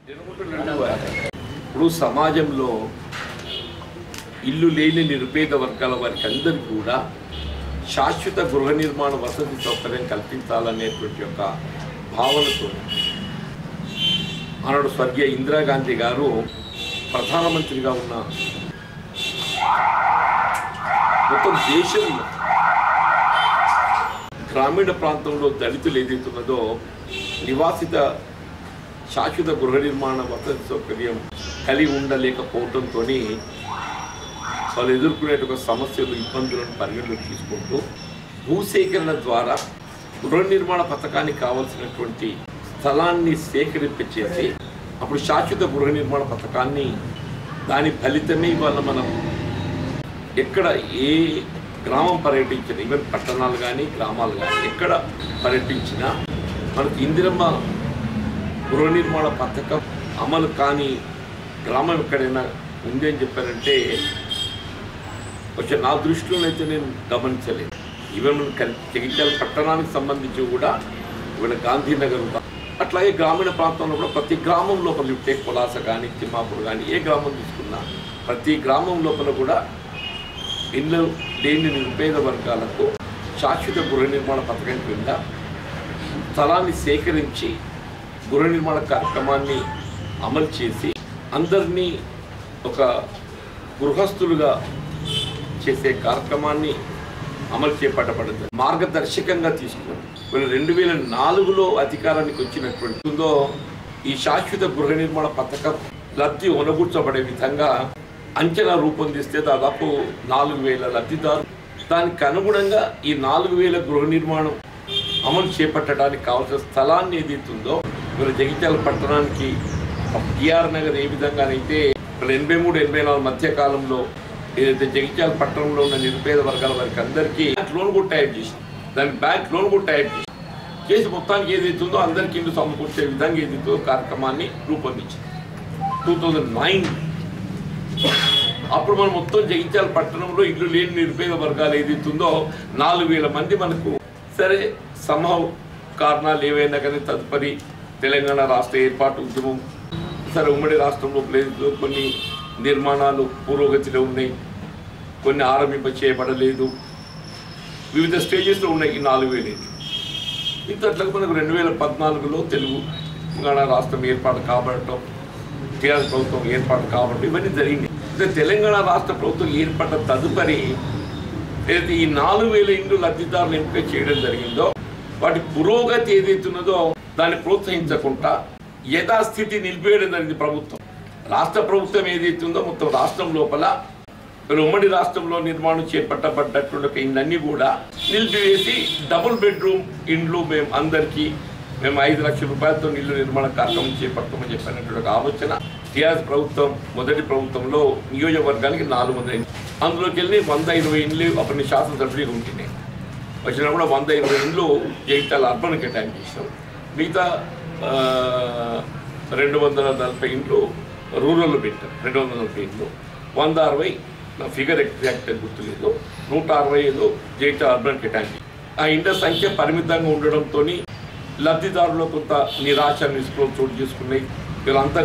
ఇప్పుడు సమాజంలో ఇల్లు లేని నిరుపేద వర్గాల వారికి అందరికీ కూడా శాశ్వత గృహ నిర్మాణ వసతి సౌకర్యం కల్పించాలనేటువంటి యొక్క భావనతో ఆనాడు స్వర్గీయ ఇందిరాగాంధీ గారు ప్రధానమంత్రిగా ఉన్న మొత్తం దేశంలో గ్రామీణ ప్రాంతంలో దళితులు ఏదైతున్నదో నివాసిత శాశ్వత గృహ నిర్మాణ వసతి సౌకర్యం కలిగి ఉండలేకపోవడంతో వాళ్ళు ఎదుర్కొనే ఒక సమస్యలు ఇబ్బందులను పరిగణలోకి తీసుకుంటూ భూసేకరణ ద్వారా గృహ నిర్మాణ పథకానికి కావాల్సినటువంటి స్థలాన్ని సేకరింపచేసి అప్పుడు శాశ్వత గృహ నిర్మాణ పథకాన్ని దాని ఫలితమే ఇవాళ మనం ఎక్కడ ఏ గ్రామం పర్యటించినా ఈవెన్ పట్టణాలు కానీ గ్రామాలు కానీ ఎక్కడ పర్యటించినా మనకు ఇందిరమ్మ గృహ నిర్మాణ పథకం అమలు కాని గ్రామం ఎక్కడైనా ఉంది అని చెప్పారంటే కొంచెం నా దృష్టిలో అయితే నేను గమనించలేదు ఈవెన్ మన కల్- జగిత్యాల పట్టణానికి సంబంధించి కూడా ఇవాళ గాంధీనగర్ ఉందా. అట్లాగే గ్రామీణ ప్రాంతంలో కూడా ప్రతి గ్రామం లోపల ఉంటే కులాస కానీ తిమ్మాపూర్ కానీ ఏ గ్రామం తీసుకున్నా ప్రతి గ్రామం లోపల కూడా ఇల్లు లేని నిరుపేద వర్గాలకు శాశ్వత గృహ నిర్మాణ పథకం కింద స్థలాన్ని సేకరించి గృహ నిర్మాణ కార్యక్రమాన్ని అమలు చేసి అందరినీ ఒక గృహస్థులుగా చేసే కార్యక్రమాన్ని అమలు చేపట్టబడింది మార్గదర్శకంగా తీసుకుని వీళ్ళు రెండు వేల నాలుగులో అధికారానికి వచ్చినటువంటి ఉందో ఈ శాశ్వత గృహ నిర్మాణ పథకం లబ్ధి ఒనగూర్చబడే విధంగా అంచనా రూపొందిస్తే దాదాపు నాలుగు వేల లబ్ధిదారు దానికి అనుగుణంగా ఈ నాలుగు వేల గృహ నిర్మాణం అమలు చేపట్టడానికి కావాల్సిన స్థలాన్ని ఏదైతుందో వీళ్ళ జగిత్యాల పట్టణానికి టిఆర్ నగర్ ఏ విధంగానైతే వీళ్ళ ఎనభై మూడు ఎనభై నాలుగు మధ్య కాలంలో ఏదైతే జగిత్యాల పట్టణంలో ఉన్న నిరుపేద వర్గాల వారికి అందరికీ బ్యాంక్ లోన్ కూడా టైప్ చేసి దానికి బ్యాంక్ లోన్ కూడా టైప్ చేసి చేసి మొత్తానికి ఏదైతుందో అందరికీ ఇల్లు సమకూర్చే విధంగా ఏదైతుందో కార్యక్రమాన్ని రూపొందించింది టూ థౌజండ్ నైన్ అప్పుడు మనం మొత్తం జగిత్యాల పట్టణంలో ఇల్లు లేని నిరుపేద వర్గాలు ఏదైతుందో నాలుగు వేల మంది మనకు సరే సంభవ కారణాలు ఏవైనా కానీ తదుపరి తెలంగాణ రాష్ట్ర ఏర్పాటు ఉద్యమం సరే ఉమ్మడి రాష్ట్రంలో లేదు కొన్ని నిర్మాణాలు పురోగతిలో ఉన్నాయి కొన్ని ఆరంభింప చేయబడలేదు వివిధ స్టేజెస్లో ఉన్నాయి ఈ నాలుగు వేలు ఇంతట్లకు మనకు రెండు వేల పద్నాలుగులో తెలుగు తెలంగాణ రాష్ట్రం ఏర్పాటు కాబడటం టీఆర్ఎస్ ప్రభుత్వం ఏర్పాటు కాబట్టి ఇవన్నీ జరిగింది అయితే తెలంగాణ రాష్ట్ర ప్రభుత్వం ఏర్పడ్డ తదుపరి ఏదైతే ఈ నాలుగు వేల ఇండ్లు లబ్ధిదారులు ఎంపిక చేయడం జరిగిందో వాటి పురోగతి ఏదైతున్నదో దాన్ని ప్రోత్సహించకుండా యథాస్థితి నిలిపేయడం జరిగింది ప్రభుత్వం రాష్ట్ర ప్రభుత్వం ఏదైతుందో మొత్తం రాష్ట్రం లోపల మరి ఉమ్మడి రాష్ట్రంలో నిర్మాణం చేపట్టబడ్డటువంటి ఇండ్లన్నీ కూడా నిలిపివేసి డబుల్ బెడ్రూమ్ ఇండ్లు మేము అందరికీ మేము ఐదు లక్షల రూపాయలతో ఇల్లు నిర్మాణ కార్యక్రమం చేపడతామని చెప్పినటువంటి ఒక ఆలోచన టీఆర్ఎస్ ప్రభుత్వం మొదటి ప్రభుత్వంలో నియోజకవర్గానికి నాలుగు వందల ఇండ్లు అందులోకి వెళ్ళి వంద ఇరవై ఇండ్లు అప్పుడు శాసనసభ్యులుగా ఉంటున్నాయి వచ్చినా కూడా వంద ఇరవై ఇండ్లు జగిత్యాల అర్బన్ కేటాయించేసాం మిగతా ఆ, రెండు వందల నలభై ఇండ్లు రూరల్లో పెట్టాం రెండు వందల నలభై ఇండ్లు వంద అరవై నా ఫిగర్ ఎగ్జాక్ట్ గుర్తులేదు నూట అరవై ఐదు జగిత్యాల అర్బన్ కేటాయించి ఆ ఇండ్ల సంఖ్య పరిమితంగా ఉండడంతో లబ్ధిదారులు కొంత నిరాశ నిస్పృహలు చోటు చేసుకున్నాయి వీళ్ళంతా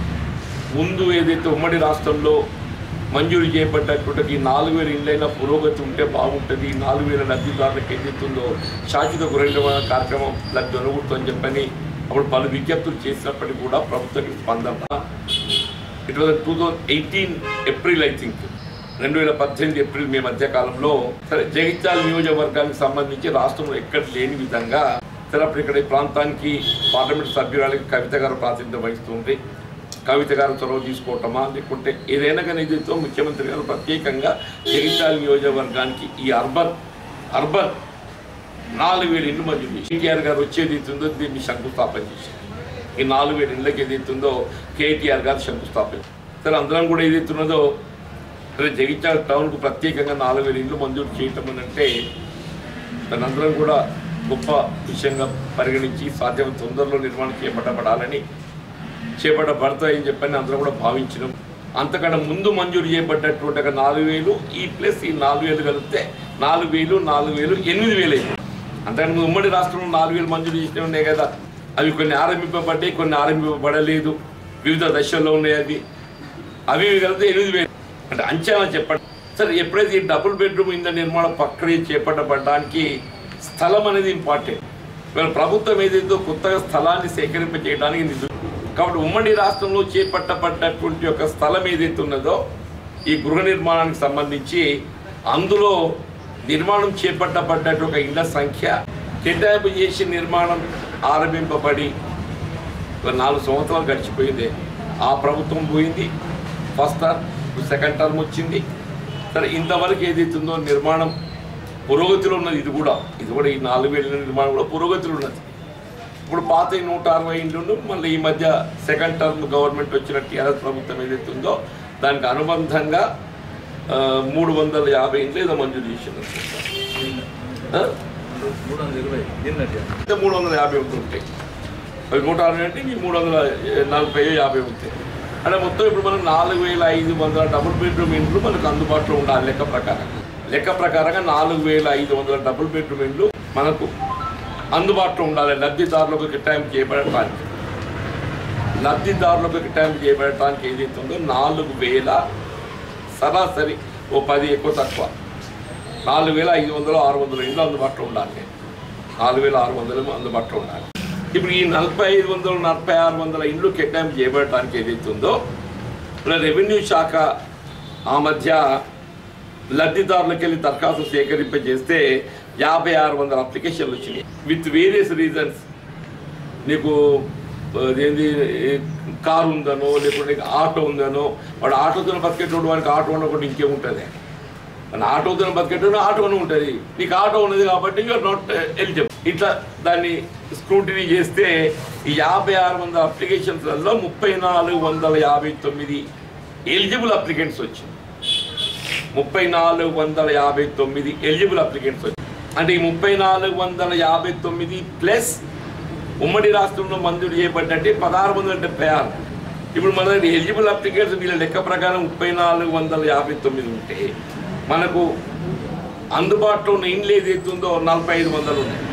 ముందు ఏదైతే ఉమ్మడి రాష్ట్రంలో మంజూరు చేయబడ్డటువంటి ఈ నాలుగు వేల ఇండ్లైనా పురోగతి ఉంటే బాగుంటుంది ఈ నాలుగు వేల లబ్ధిదారులకు ఏదైతుందో శాశ్వత గృహ నిర్మాణ కార్యక్రమం లబ్ధి అనుకుంటుందని చెప్పని అప్పుడు పలు విజ్ఞప్తులు చేసినప్పటికీ కూడా ప్రభుత్వం స్పందన it was two thousand eighteen April I think రెండు వేల పద్దెనిమిది ఏప్రిల్ మే మధ్య కాలంలో సరే జగిత్యాల నియోజకవర్గానికి సంబంధించి రాష్ట్రంలో ఎక్కడ లేని విధంగా సరే అప్పుడు ఇక్కడ ఈ ప్రాంతానికి పార్లమెంట్ సభ్యురాలకి కవిత గారు ప్రాతినిధ్యం వహిస్తుంది కవిత గారు చొరవ తీసుకోవటమా లేకుంటే ఏదైనా కానీ ఇదితో ముఖ్యమంత్రి గారు ప్రత్యేకంగా జగిత్యాల నియోజకవర్గానికి ఈ అర్బన్ అర్బన్ నాలుగు వేల ఇల్లు మంజూరు చేసి కేటీఆర్ గారు వచ్చేది అవుతుందో దీన్ని శంకుస్థాపన చేశారు ఈ నాలుగు వేల ఇళ్ళకి ఏదైతుందో కేటీఆర్ గారు శంకుస్థాపన సరే అందరం కూడా ఏదైతున్నదో సరే జగిత్యాల టౌన్కు ప్రత్యేకంగా నాలుగు వేల ఇల్లు మంజూరు చేయటం అని అంటే దానందరం కూడా గొప్ప విషయంగా పరిగణించి సాధ్యమైన తొందరలో నిర్మాణం చేపట్టబడాలని చేపట్టబడతాయని చెప్పని అందరూ కూడా భావించడం అంతకన్నా ముందు మంజూరు చేయబడ్డటువంటి ఒక నాలుగు వేలు ఈ ప్లస్ ఈ నాలుగు వేలు కలిపితే నాలుగు వేలు నాలుగు వేలు ఎనిమిది వేలు అయింది అంతకన్నా ముందు ఉమ్మడి రాష్ట్రంలో నాలుగు వేలు మంజూరు చేసినవి ఉన్నాయి కదా అవి కొన్ని ఆరంభింపబడ్డాయి కొన్ని ఆరంభింపబడలేదు వివిధ దశల్లో ఉన్నాయి అవి అవి ఇవి కలిపితే ఎనిమిది వేలు అంటే అంచనా చెప్పండి సరే ఎప్పుడైతే ఈ డబుల్ బెడ్రూమ్ ఇంత నిర్మాణ ప్రక్రియ చేపట్టబడడానికి స్థలం అనేది ఇంపార్టెంట్ ఇవాళ ప్రభుత్వం ఏదైతే కొత్తగా స్థలాన్ని సేకరింప చేయడానికి నిధులు కాబట్టి ఉమ్మడి రాష్ట్రంలో చేపట్టబడ్డటువంటి ఒక స్థలం ఏదైతే ఉన్నదో ఈ గృహ నిర్మాణానికి సంబంధించి అందులో నిర్మాణం చేపట్టబడ్డట్టు ఒక ఇళ్ల సంఖ్య కేటాయింపు చేసి నిర్మాణం ఆరంభింపబడి ఒక నాలుగు సంవత్సరాలు గడిచిపోయింది ఆ ప్రభుత్వం పోయింది ఫస్ట్ టర్మ్ సెకండ్ టర్మ్ వచ్చింది సరే ఇంతవరకు ఏదైతుందో నిర్మాణం పురోగతిలో ఉన్నది ఇది కూడా ఇది కూడా ఈ నాలుగు వేల నిర్మాణం కూడా పురోగతిలో ఉన్నది ఇప్పుడు పాత ఈ నూట అరవై ఇండ్లు మళ్ళీ ఈ మధ్య సెకండ్ టర్మ్ గవర్నమెంట్ వచ్చిన టీఆర్ఎస్ ప్రభుత్వం ఏదైతే ఉందో దానికి అనుబంధంగా ఆ, మూడు వందల యాభై ఇండ్లు ఏదో మంజూరు చేసింది ఆ? మూడు వందల ఇరవై నిన్నటి అంటే మూడు వందల యాభై ఒకటి ఉంటాయి అవి నూట అరవై అంటే ఈ మూడు వందల నలభై యాభై ఉంటాయి అంటే మొత్తం ఇప్పుడు మనం నాలుగు వేల ఐదు వందల డబుల్ బెడ్రూమ్ ఇండ్లు మనకు అందుబాటులో ఉండాలి లెక్క ప్రకారం లెక్క ప్రకారంగా నాలుగు వేల ఐదు వందల డబుల్ బెడ్రూమ్ ఇండ్లు మనకు అందుబాటులో ఉండాలి లబ్ధిదారులకు కేటాయింపు చేయబడటానికి లబ్ధిదారులకు కేటాయింపు చేయబడటానికి ఏదైతే ఉందో నాలుగు వేల సరాసరి ఓ పది ఎక్కువ తక్కువ నాలుగు వేల ఐదు వందలు ఆరు వందల ఇండ్లు అందుబాటులో ఉండాలి నాలుగు వేల ఆరు వందలు అందుబాటులో ఉండాలి ఇప్పుడు ఈ నలభై ఐదు వందలు నలభై ఆరు వందల ఇండ్లు కేటాయింపు చేయబడటానికి ఏదైతే ఉందో ఇలా రెవెన్యూ శాఖ ఆ మధ్య లబ్ధిదారులకు వెళ్ళి దరఖాస్తు సేకరింపజేస్తే యాభై ఆరు వందల అప్లికేషన్లు వచ్చినాయి విత్ వేరియస్ రీజన్స్ నీకు అదేంది కారు ఉందనో లేకుంటే నీకు ఆటో ఉందనో వాడు ఆటోతో బతికేటోడు వానికి ఆటో ఉండకుండా ఇంకేముంటుంది మన ఆటోతో బతికేటోడు ఆటోనే ఉంటుంది నీకు ఆటో ఉన్నది కాబట్టి యూఆర్ నాట్ ఎలిజిబుల్ ఇట్లా దాన్ని స్క్రూటినీ చేస్తే ఈ యాభై ఆరు వందల అప్లికేషన్స్లలో ముప్పై నాలుగు వందల యాభై తొమ్మిది ఎలిజిబుల్ అప్లికెంట్స్ వచ్చింది ముప్పై నాలుగు వందల యాభై తొమ్మిది ఎలిజిబుల్ అప్లికెంట్స్ వచ్చాయి అంటే ఈ ముప్పై నాలుగు వందల యాభై తొమ్మిది ప్లస్ ఉమ్మడి రాష్ట్రంలో మంజూరు చేయబడ్డంటే పదహారు వందల డెబ్బై ఆరు ఇప్పుడు మన దగ్గర ఎలిజిబుల్ అప్లికెంట్స్ వీళ్ళ లెక్క ప్రకారం ముప్పై నాలుగు వందల యాభై తొమ్మిది ఉంటే మనకు అందుబాటులో ఉన్న ఇండ్లు ఏదైతే ఉందో నలభై ఐదు వందలు ఉన్నాయి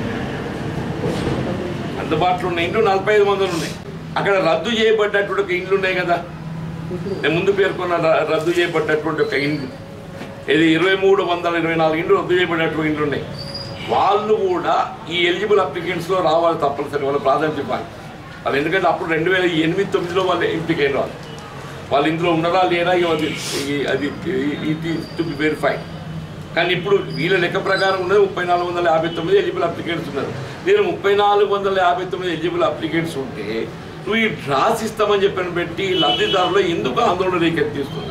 అందుబాటులో ఉన్న ఇండ్లు నలభై ఐదు వందలు ఉన్నాయి అక్కడ రద్దు చేయబడ్డటువంటి ఒక ఇండ్లు ఉన్నాయి కదా నేను ముందు పేర్కొన్న ర- రద్దు చేయబడ్డటువంటి ఒక ఇండ్లు ఇది ఇరవై మూడు వందల ఇరవై నాలుగు ఇండ్లు రద్దు చేయబడినటువంటి ఇండ్లు ఉన్నాయి వాళ్ళు కూడా ఈ ఎలిజిబుల్ అప్లికెంట్స్లో రావాలి తప్పనిసరి వాళ్ళు ప్రాధాన్యత ఇవ్వాలి వాళ్ళు ఎందుకంటే అప్పుడు రెండు వేల ఎనిమిది తొమ్మిదిలో వాళ్ళు ఎంపికైన వాళ్ళు వాళ్ళు ఇందులో ఉన్నారా లేరా ఇక అది ఈ- అది ఇది టు బి వెరిఫైడ్ కానీ ఇప్పుడు వీళ్ళ లెక్క ప్రకారం ఉన్నది ముప్పై నాలుగు వందల యాభై తొమ్మిది ఎలిజిబుల్ అప్లికెంట్స్ ఉన్నారు నేను ముప్పై నాలుగు వందల యాభై తొమ్మిది ఎలిజిబుల్ అప్లికెంట్స్ ఉంటే నువ్వు ఈ డ్రాస్ ఇస్తామని చెప్పిన పెట్టి లబ్ధిదారులు ఎందుకు ఆందోళన రేకెత్తిస్తున్నావు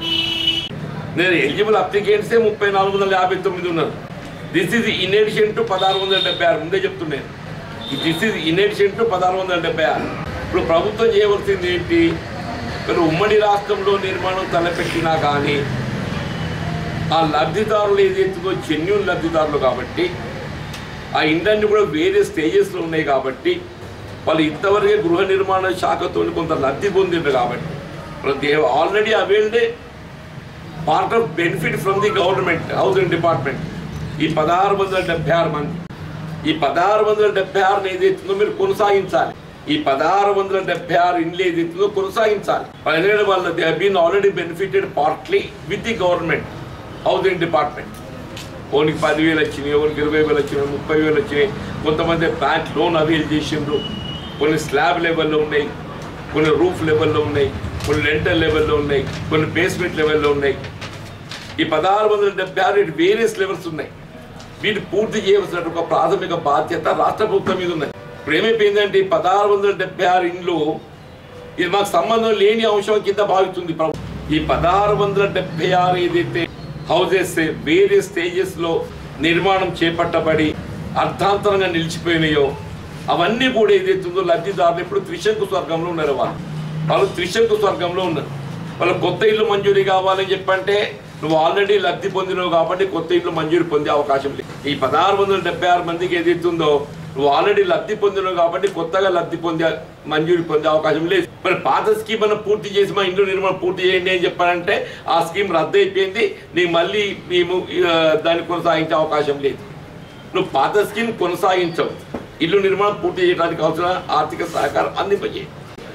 నేను ఎలిజిబుల్ అప్లికెంట్సే ముప్పై నాలుగు వందల యాభై తొమ్మిది ఉన్నారు this is in addition to పదహారు వందల డెబ్బై ఆరు ముందే చెప్తున్నాను this is in addition to పదహారు వందల డెబ్బై ఆరు ఇప్పుడు ప్రభుత్వం చేయవలసింది ఏంటి మీరు ఉమ్మడి రాష్ట్రంలో నిర్మాణం తలపెట్టినా కానీ ఆ లబ్ధిదారులు ఏదైతుందో జెన్యున్ లబ్ధిదారులు కాబట్టి ఆ ఇండ్లన్నీ కూడా వేరే స్టేజెస్లో ఉన్నాయి కాబట్టి వాళ్ళు ఇంతవరకే గృహ నిర్మాణ శాఖతో కొంత లబ్ధి పొందిండ్రు కాబట్టి they already availed part of benefit from the government housing department ఈ పదహారు వందల డెబ్బై ఆరు మంది ఈ పదహారు వందల డెబ్బై ఆరుని ఏదైతుందో మీరు కొనసాగించాలి ఈ పదహారు వందల డెబ్బై ఆరు ఇండ్లు ఏదైతుందో కొనసాగించాలి ఎందుకంటే వాళ్ళు they been already benefited partly with the government housing department ఓనికి పదివేలు వచ్చినాయి ఓనికి ఇరవై వేలు వచ్చినాయి ముప్పై వేలు వచ్చినాయి కొంతమంది బ్యాంక్ లోన్ అవైల్ చేసిండ్రు కొన్ని స్లాబ్ లెవెల్లో ఉన్నాయి కొన్ని రూఫ్ లెవెల్లో ఉన్నాయి కొన్ని రెంటల్ లెవెల్లో ఉన్నాయి కొన్ని బేస్మెంట్ లెవెల్లో ఉన్నాయి ఈ పదహారు వందల డెబ్బై ఆరు ఇటు వేరియస్ లెవెల్స్ ఉన్నాయి వీటిని పూర్తి చేయవలసిన ఒక ప్రాథమిక బాధ్యత రాష్ట్ర ప్రభుత్వం మీద ఉన్నది ఇప్పుడు ఏమైపోయిందంటే ఈ పదహారు వందల డెబ్బై ఆరు ఇండ్లు ఇది మాకు సంబంధం లేని అంశం కింద భావిస్తుంది ప్రభుత్వం ఈ పదహారు వందల డెబ్బై ఆరు ఏదైతే హౌజెస్ వేరే స్టేజెస్ లో నిర్మాణం చేపట్టబడి అర్థాంతరంగా నిలిచిపోయినాయో అవన్నీ కూడా ఏదైతుందో లబ్ధిదారులు ఇప్పుడు త్రిశంకు స్వర్గంలో ఉన్నారు వాళ్ళు వాళ్ళు త్రిశంకు స్వర్గంలో ఉన్నారు వాళ్ళ కొత్త ఇల్లు మంజూరీ కావాలని చెప్పంటే నువ్వు ఆల్రెడీ లబ్ధి పొందినావు కాబట్టి కొత్త ఇల్లు మంజూరు పొందే అవకాశం లేదు ఈ పదహారు వందల డెబ్బై ఆరు మందికి ఏదైతుందో నువ్వు ఆల్రెడీ లబ్ధి పొందినావు కాబట్టి కొత్తగా లబ్ధి పొందే మంజూరు పొందే అవకాశం లేదు మరి పాత స్కీమ్ అన్న పూర్తి చేసి మా ఇంట్లో నిర్మాణం పూర్తి చేయండి అని చెప్పారంటే ఆ స్కీమ్ రద్దు అయిపోయింది నీకు మళ్ళీ మేము ఆ, దాన్ని కొనసాగించే అవకాశం లేదు నువ్వు పాత స్కీమ్ కొనసాగించవు ఇల్లు నిర్మాణం పూర్తి చేయడానికి అవసరం ఆర్థిక సహకారం అందింపజేయి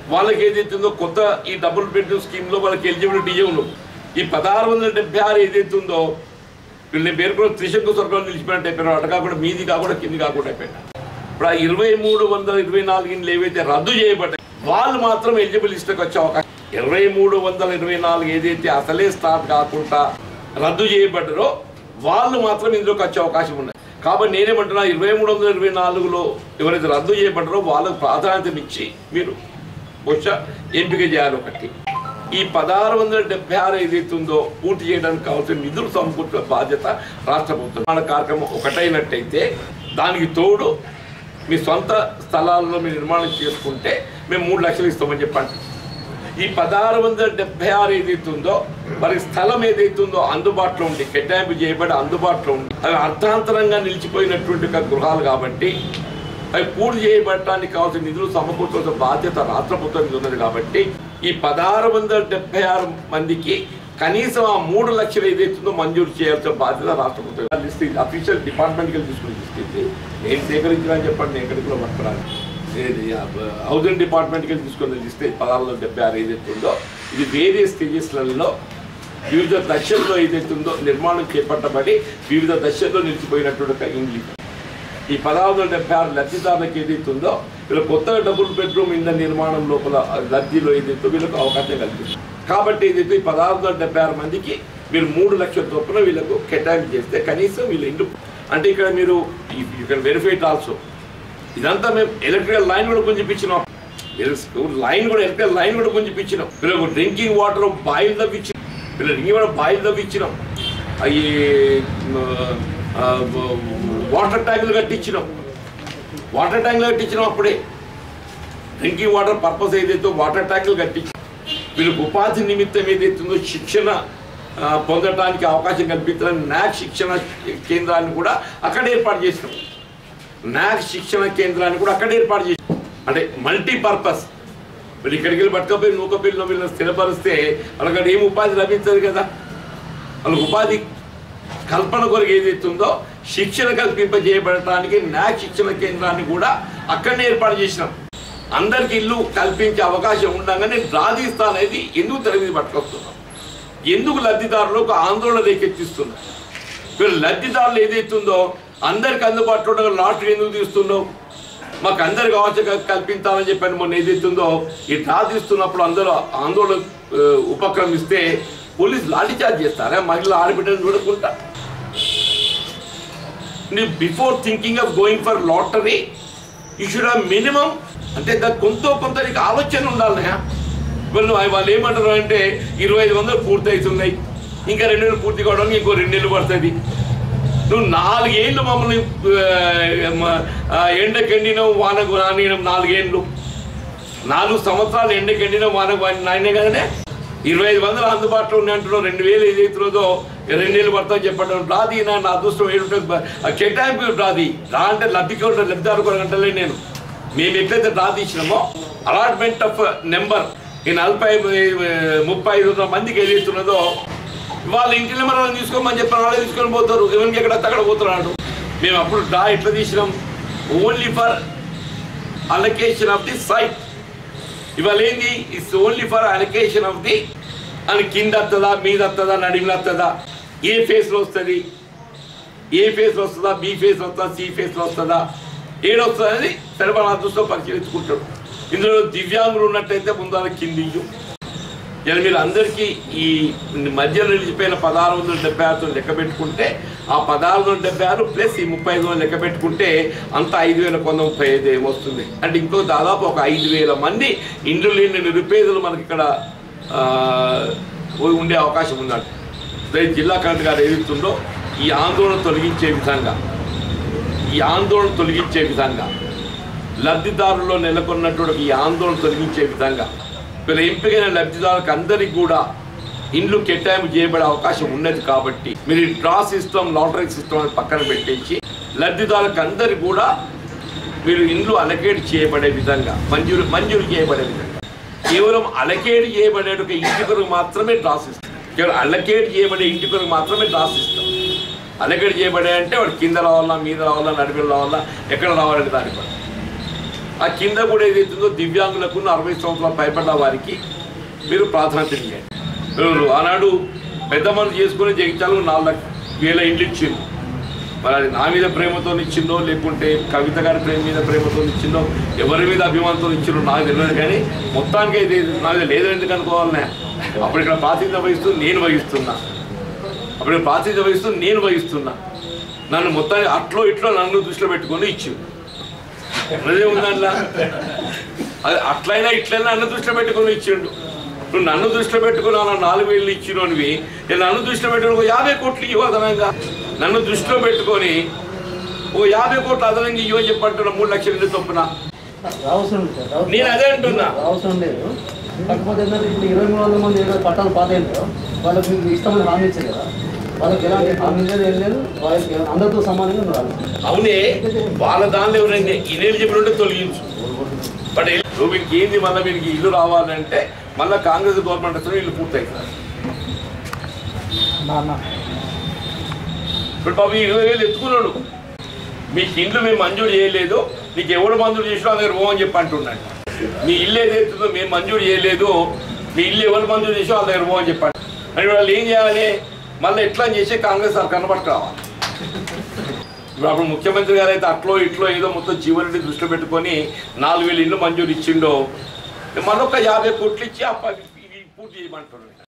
వాళ్ళకి ఏదైతుందో కొత్త ఈ డబుల్ బెడ్రూమ్ స్కీమ్లో వాళ్ళకి ఎలిజిబిలిటీ ఇవ్వను ఈ పదహారు వందల డెబ్బై ఆరు ఏదైతుందో వీళ్ళని పేర్కొన్న త్రిశంకు స్వర్గంలో నిలిచిపోయినట్టు అయిపోయినారు అటు కాకుండా మీది కాకుండా కింది కాకుండా అయిపోయినారు ఇప్పుడు ఆ ఇరవై మూడు వందల ఇరవై నాలుగు ఇండ్లు ఏవైతే రద్దు చేయబడ్డాయి వాళ్ళు మాత్రం ఎలిజిబుల్ లిస్టుకి వచ్చే అవకాశం ఇరవై మూడు వందల ఇరవై నాలుగు ఏదైతే అసలే స్టార్ట్ కాకుండా రద్దు చేయబడ్డారో వాళ్ళు మాత్రం ఇందులోకి వచ్చే అవకాశం ఉన్నాయి కాబట్టి నేనేమంటున్నా ఇరవై మూడు వందల ఇరవై నాలుగులో ఎవరైతే రద్దు చేయబడ్డారో వాళ్ళకు ప్రాధాన్యత ఇచ్చి మీరు బహుశా ఎంపిక చేయాలి ఒకటి ఈ పదహారు వందల డెబ్బై ఆరు ఏదైతే ఉందో పూర్తి చేయడానికి కావాల్సిన నిధులు సమకూర్చిన బాధ్యత రాష్ట్ర ప్రభుత్వం మన కార్యక్రమం ఒకటైనట్టయితే దానికి తోడు మీ సొంత స్థలాల్లో మీరు నిర్మాణం చేసుకుంటే మేము మూడు లక్షలు ఇస్తామని చెప్పండి ఈ పదహారు వందల డెబ్బై ఆరు ఏదైతే ఉందో మరి స్థలం ఏదైతే ఉందో అందుబాటులో ఉంది కేటాయింపు చేయబడి అందుబాటులో ఉంది అవి అర్థాంతరంగా నిలిచిపోయినటువంటి ఒక గృహాలు కాబట్టి అవి పూర్తి చేయబడటానికి కావాల్సిన నిధులు సమకూర్చాల్సిన బాధ్యత రాష్ట్ర ప్రభుత్వం మీద ఉన్నది కాబట్టి ఈ పదహారు వందల డెబ్బై ఆరు మందికి కనీసం ఆ మూడు లక్షలు ఏదైతుందో మంజూరు చేయాల్సిన బాధ్యత రాష్ట్ర ప్రభుత్వం లిస్ట్ ఇది అఫీషియల్ డిపార్ట్మెంట్కి వెళ్ళి తీసుకుని లిస్ట్ ఇది నేను సేకరించిన చెప్పండి నేను ఎక్కడికి కూడా పట్టుకురాను ఏది హౌసింగ్ డిపార్ట్మెంట్కి వెళ్ళి తీసుకున్న లిస్ట్ పదహారు వందల డెబ్బై ఆరు ఏదైతే ఉందో ఇది వేరే స్టేజెస్లలో వివిధ దశల్లో ఏదైతే ఉందో నిర్మాణం చేపట్టబడి వివిధ దశల్లో నిలిచిపోయినటువంటి ఒక ఇండ్లు ఈ పదహారు వందల డెబ్బై ఆరు లబ్ధిదారులకు ఏదైతే ఉందో వీళ్ళు కొత్తగా డబుల్ బెడ్రూమ్ ఇండ్ల నిర్మాణం లోపల లబ్ధిలో ఏదైతే వీళ్ళకు అవకాశం కల్పిస్తుంది కాబట్టి ఏదైతే ఈ పదహారు వందల డెబ్బై ఆరు మందికి మీరు మూడు లక్షల చొప్పున వీళ్ళకు కేటాయింపు చేస్తే కనీసం వీళ్ళ ఇండ్లు అంటే ఇక్కడ మీరు ఇక్కడ వెరిఫైట్ ఆల్సో ఇదంతా మేము ఎలక్ట్రికల్ లైన్ కూడా గుంజిపించినాం లైన్ కూడా ఎలక్ట్రికల్ లైన్ కూడా గుంజిపించినాం వీళ్ళకు డ్రింకింగ్ వాటర్ బాయిల్ తప్పించినాం వీళ్ళ డ్రింకింగ్ వాటర్ బాయిల్ తప్పించినాం అవి వాటర్ ట్యాంకులు కట్టించినాం వాటర్ ట్యాంకులు కట్టించినాం అప్పుడే డ్రింకింగ్ వాటర్ పర్పస్ ఏదైతే వాటర్ ట్యాంకులు కట్టించి వీళ్ళకి ఉపాధి నిమిత్తం ఏదైతుందో శిక్షణ ఆ, పొందడానికి అవకాశం కల్పించడానికి నాక్ శిక్షణ కేంద్రాన్ని కూడా అక్కడ ఏర్పాటు చేసినాం నాక్ శిక్షణ కేంద్రాన్ని కూడా అక్కడ ఏర్పాటు చేసినాం అంటే మల్టీ పర్పస్ వీళ్ళు ఇక్కడికి వెళ్ళి పట్టుకపోయి నూకపిల్లిలో వీళ్ళని స్థిరపరిస్తే వాళ్ళకి అక్కడ ఏం ఉపాధి లభించదు కదా వాళ్ళకి ఉపాధి కల్పన కొరకు ఏదైతే ఉందో శిక్షణ కల్పింపజేయబడటానికి నాక్ శిక్షణ కేంద్రాన్ని కూడా అక్కడనే ఏర్పాటు చేసినాం అందరికి ఇల్లు కల్పించే అవకాశం ఉండగానే రాజస్థాన్ అనేది ఎందుకు తెర మీద పట్టుకొస్తున్నాం ఎందుకు లబ్ధిదారులకు ఆందోళన రేకెత్తిస్తున్నాం వీళ్ళు లబ్ధిదారులు ఏదైతే ఉందో అందరికి అందుబాటులో ఉండగా లాటరీ ఎందుకు తీస్తున్నావు మాకు అందరికి అవకాశం కల్పించాలని చెప్పాను మొన్న ఏదైతే ఉందో ఈ డ్రా తీస్తున్నప్పుడు అందరూ ఆందోళన ఆ, ఉపక్రమిస్తే పోలీసు లాఠీ చార్జ్ చేస్తారా మహిళల ఆడబిడ్డను చూడకుండా before thinking of going for lottery you should have minimum అంటే దానికి కొంత కొంత నీకు ఆలోచన ఉండాలి వాళ్ళు వాళ్ళు ఏమంటారు అంటే ఇరవై ఐదు వందలు పూర్తి అవుతున్నాయి ఇంకా రెండు నెలలు పూర్తి కావడానికి ఇంకో రెండు నెలలు పడుతుంది నువ్వు నాలుగేళ్ళు మమ్మల్ని ఆ, మ- ఆ, ఎండకెండినావు వానకు నానినం నాలుగేళ్ళు నాలుగు సంవత్సరాలు ఎండకెండిన వానకు నాయనే కదనే ఇరవై ఐదు వందలు అందుబాటులో ఉన్నాయి అంటున్నావు రెండు వేలు ఏదైతుందో రెండు వేలు పడతా చెప్పడం రాది నా నా అదృష్టం ఏడుంటుంది ఆ కేటాయింపు రాది రా అంటే లబ్ధికి ఉంటుంది లబ్ధిదారు కూడా అంటలే నేను మేము ఎట్లయితే డ్రా తీసినామో అలాట్మెంట్ ఆఫ్ నెంబర్ ఈ నలభై ఆ, ముప్పై ఐదు వందల మందికి ఏదైతున్నదో వాళ్ళ ఇంటి నెంబర్ వాళ్ళని తీసుకోమని చెప్పారు వాళ్ళే తీసుకొని పోతారు ఎవరికి ఎక్కడ అక్కడ పోతున్నాడు మేము అప్పుడు డ్రా ఎట్లా తీసినాం only for allocation of the site ఇవాళ ఏంది it's only for allocation of the అని కింద వస్తుందా మీద వస్తుందా నడిమిన వస్తుందా ఏ ఫేస్లో వస్తుంది ఏ ఫేస్ వస్తుందా బి ఫేస్ వస్తుందా సి ఫేస్లో వస్తుందా ఏడొస్తుంది అనేది సరిపడా దృష్టిలో పరిశీలించుకుంటాడు ఇందులో దివ్యాంగులు ఉన్నట్టయితే ముందు వాళ్ళ కింది ఇయ్యు. ఇలా మీరు అందరికీ ఈ మధ్యలో నిలిచిపోయిన పదహారు వందల డెబ్బై ఆరుతో లెక్క పెట్టుకుంటే ఆ పదహారు వందల డెబ్బై ఆరు ప్లస్ ఈ ముప్పై ఐదు వందలు లెక్క పెట్టుకుంటే అంత ఐదు వేల కొంత ముప్పై ఐదు ఏమొస్తుంది అంటే ఇంకో దాదాపు ఒక ఐదు వేల మంది ఇండ్లు లేని నిరుపేదలు మనకి ఇక్కడ ఆ, ఉండే అవకాశం ఉందంట రేపు జిల్లా కలెక్టర్ గారు ఏదైతుందో ఈ ఆందోళన తొలగించే విధంగా ఈ ఆందోళన తొలగించే విధంగా లబ్ధిదారుల్లో నెలకొన్నటువంటి ఈ ఆందోళన తొలగించే విధంగా వీళ్ళ ఎంపికైన లబ్ధిదారులకు అందరికీ కూడా ఇండ్లు కేటాయింపు చేయబడే అవకాశం ఉన్నది కాబట్టి మీరు ఈ డ్రా సిస్టమ్ లాటరీ సిస్టమ్ అని పక్కన పెట్టేసి లబ్ధిదారులకు అందరికీ కూడా మీరు ఇండ్లు అలకేట్ చేయబడే విధంగా మంజూరు మంజూరు చేయబడే విధంగా కేవలం అలకేట్ చేయబడే ఒక ఇంటి కొరకు మాత్రమే డ్రా సిస్టమ్ కేవలం అలకేట్ చేయబడే ఇంటి కొరకు మాత్రమే డ్రా సిస్టమ్ అలకేట్ చేయబడే అంటే వాడు కింద రావాలా మీద రావాలా నడిపిన రావాలా ఎక్కడ రావాలంటే దాని పని ఆ కింద కూడా ఏదైతుందో దివ్యాంగులకు అరవై సంవత్సరాల పైబడ్డ వారికి మీరు ప్రాధాన్యత ఇవ్వండి మీరు ఆనాడు పెద్ద మనసు చేసుకుని జగించాలు నాలుగు లక్ష- వేల ఇండ్లు ఇచ్చిండు మరి అది నా మీద ప్రేమతో ఇచ్చిందో లేకుంటే కవిత గారి ప్రేమ మీద ప్రేమతో ఇచ్చిందో ఎవరి మీద అభిమానంతో ఇచ్చిందో నాకు తెలియదు కానీ మొత్తానికి అయితే నాకు లేదు ఎందుకు అనుకోవాలనే అప్పుడు ఇక్కడ ప్రాతినిధ్యం వహిస్తూ నేను వహిస్తున్నా అప్పుడు ఇక్కడ ప్రాతినిధ్యం వహిస్తూ నేను వహిస్తున్నా నన్ను మొత్తానికి అట్లో ఇట్లో నన్ను దృష్టిలో పెట్టుకొని ఇచ్చిండు అదే ఉందల్లా అది అట్లయినా ఇట్లయినా నన్ను దృష్టిలో పెట్టుకొని ఇచ్చిండు నువ్వు నన్ను దృష్టిలో పెట్టుకుని అలా నాలుగు వేలు ఇచ్చినోనివి నేను నన్ను దృష్టిలో పెట్టుకుని ఒక యాభై కోట్లు ఇవ్వు అదనంగా నన్ను దృష్టిలో పెట్టుకొని ఓ యాభై కోట్లు అదనంగా ఇవ్వని చెప్పంటున్నా మూడు లక్షల ఇల్లు చొప్పున అవసరం లేదు సార్. అవసరం- నేను అదే అంటున్నా. అవసరం లేదు కాకపోతే ఏంటంటే ఇప్పుడు ఇరవై మూడు వందల మంది ఏదో పట్టాలు పాత ఏంటో వాళ్ళకి మీకు ఇష్టమైన హామీ ఇచ్చారు కదా వాళ్ళకి ఎలాంటి హామీ లేదు ఏం లేదు వాళ్ళకి అందరితో సమానంగా ఉండాలి అవునే వాళ్ళ దానిలో ఎవరైనా ఇనేళ్ళు చెప్పినట్టే తొలగించు బట్ నువ్వు వీనికి ఏంది మళ్ళీ వీనికి ఇల్లు రావాలంటే మళ్ళీ కాంగ్రెస్ గవర్నమెంట్ వస్తే ఇల్లు పూర్తవుతుంది ఇప్పుడు బాబు ఈ ఇరవై వేలు ఎత్తుకున్నాడు మీకు ఇండ్లు మేము మంజూరు చేయలేదు నీకు ఎవడు మంజూరు చేసినా దగ్గర పోవని చెప్పి అంటున్నాడు మీ ఇల్లు ఏదైతుందో మేము మంజూరు చేయలేదు మీ ఇల్లు ఎవరు మంజూరు చేసో వాళ్ళ దగ్గర పోవని చెప్పండి అని వాళ్ళు ఏం చేయాలి మళ్ళీ ఎట్లా అని చేసి కాంగ్రెస్ సర్కార్ను పట్టుకురావాలి ఇప్పుడు అప్పుడు ముఖ్యమంత్రి గారు అయితే అట్లో ఇట్లో ఏదో మొత్తం జీవనరెడ్డి దృష్టిలో పెట్టుకొని నాలుగు వేలు ఇల్లు మంజూరు ఇచ్చిండో మరొక యాభై కోట్లు ఇచ్చి ఆ ప- ఇవి పూర్తి చేయమంటున్నాడు